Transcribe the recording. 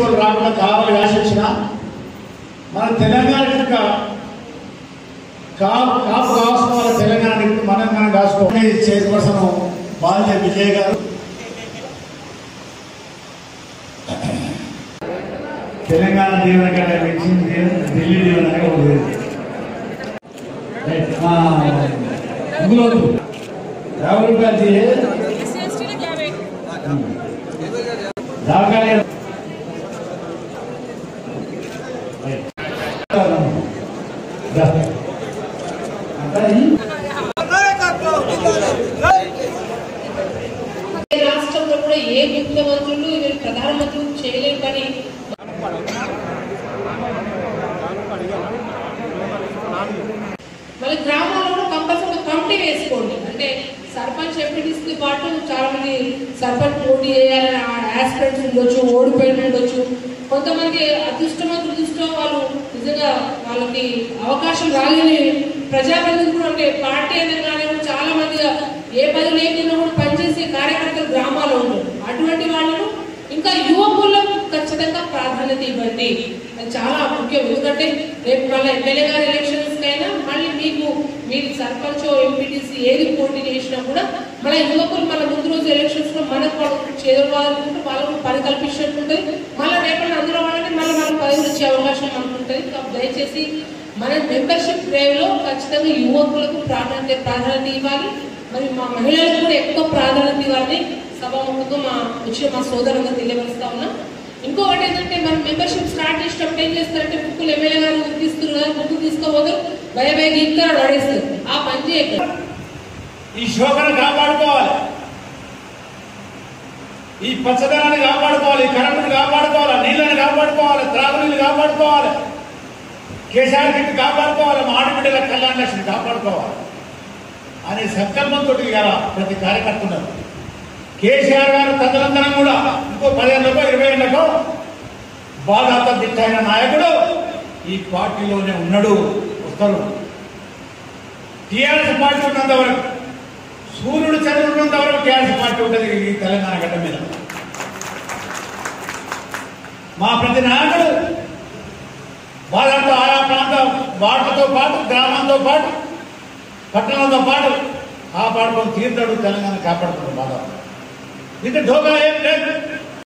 వాళ్ళు రాకుండా కావాలి ఆశించిన మన తెలంగాణ యొక్క కాపు కాపు కావాల్సిన వాళ్ళ తెలంగాణ వ్యక్తి మనం మనం కాసుకోవాలి చైర్పర్సన్ బాల్య విజయ్ గారు తెలంగాణ దీవెన కంటే మించిన దీవెన ఢిల్లీ దీవెన అనేది ఒకటి ఉంది. రైట్. ఆ, ఇందులో యాభై రూపాయలు తీయే దాకాలి రైట్. దా. అంతా ఈ ఏ రాష్ట్రంలో కూడా ఏ ముఖ్యమంత్రులు ఇవి ప్రధానమంత్రులు చేయలేరు కానీ మళ్ళీ గ్రామాల్లో కూడా కంపల్సరీ కమిటీ వేసుకోండి అంటే సర్పంచ్ ఎంపీటీస్కి పాటు చాలా మంది సర్పంచ్ పోటీ చేయాలని ఆస్పిరెంట్స్ ఉండొచ్చు ఓడిపోయిన ఉండొచ్చు కొంతమంది అదృష్టమంతులు దృష్టం వాళ్ళు నిజంగా వాళ్ళకి అవకాశం రాలేని ప్రజాప్రతినిధులు కూడా అంటే పార్టీ అనేది కానీ చాలా మందిగా ఏ పది లేకుండా కూడా పనిచేసే కార్యకర్తలు గ్రామాల్లో ఉంటారు అటువంటి వాళ్ళను ఇంకా యువకులకు ఖచ్చితంగా ప్రాధాన్యత ఇవ్వండి అది చాలా ముఖ్యం ఎందుకంటే రేపు మళ్ళీ ఎమ్మెల్యే గారి ఎలక్షన్స్ కైనా మళ్ళీ మీకు మీరు సర్పంచ్ ఎంపీటీసీ ఏది పోటీ చేసినా కూడా మన యువకులు మన ముందు రోజు ఎలక్షన్స్ లో మనకు వాళ్ళు చేదవాలనుకుంటే వాళ్ళకు పని కల్పించినట్టు ఉంటుంది మళ్ళీ రేపటి అందులో వాళ్ళని మళ్ళీ మనకు పదవి వచ్చే అవకాశం మనకు ఉంటుంది కాబట్టి దయచేసి మన మెంబర్షిప్ డ్రైవ్ లో ఖచ్చితంగా యువకులకు ప్రాధాన్యత ప్రాధాన్యత ఇవ్వాలి మరి మా మహిళలకు కూడా ఎక్కువ ప్రాధాన్యత ఇవ్వాలని సభాముఖంగా మా వచ్చిన మా సోదరులుగా తెలియవరుస్తా ఉన్నా ఇంకొకటి ఏంటంటే మనం మెంబర్షిప్ స్టార్ట్ చేసినప్పుడు ఏం చేస్తారంటే బుక్కులు ఎమ్మెల్యే గారు తీసుకున్నారు కదా బుక్ తీసుకోపోతారు భయ భయ ఇస్తారు పడేస్తారు ఆ పని చేయకండి ఈ శోకను కాపాడుకోవాలి ఈ పచ్చదనాన్ని కాపాడుకోవాలి ఈ కరెంటును కాపాడుకోవాలి నీళ్ళని కాపాడుకోవాలి త్రాగునీళ్ళు కాపాడుకోవాలి కేశాల కిట్టి కాపాడుకోవాలి మాడిబిడ్డల కళ్యాణ లక్ష్మి కాపాడుకోవాలి అనే సంకల్పంతో ఇలా ప్రతి కార్యకర్త ఉన్నారు కేసీఆర్ గారు తదనంతరం కూడా ఇంకో పదిహేనులకో ఇరవై ఏళ్ళకో బాధాత దిట్టైన నాయకుడు ఈ పార్టీలోనే ఉన్నాడు వస్తారు టీఆర్ఎస్ పార్టీ ఉన్నంత వరకు సూర్యుడు చంద్రుడున్నంత వరకు టీఆర్ఎస్ పార్టీ ఉంటుంది ఈ తెలంగాణ గడ్డ మీద మా ప్రతి నాయకుడు వాళ్ళంతా ఆయా ప్రాంత వాటితో పాటు గ్రామంతో పాటు పట్టణంతో పాటు కాపాడుకొని తీర్థడు తెలంగాణ కాపాడుతుంది బాధ ఇది ఢోకా ఏం లేదు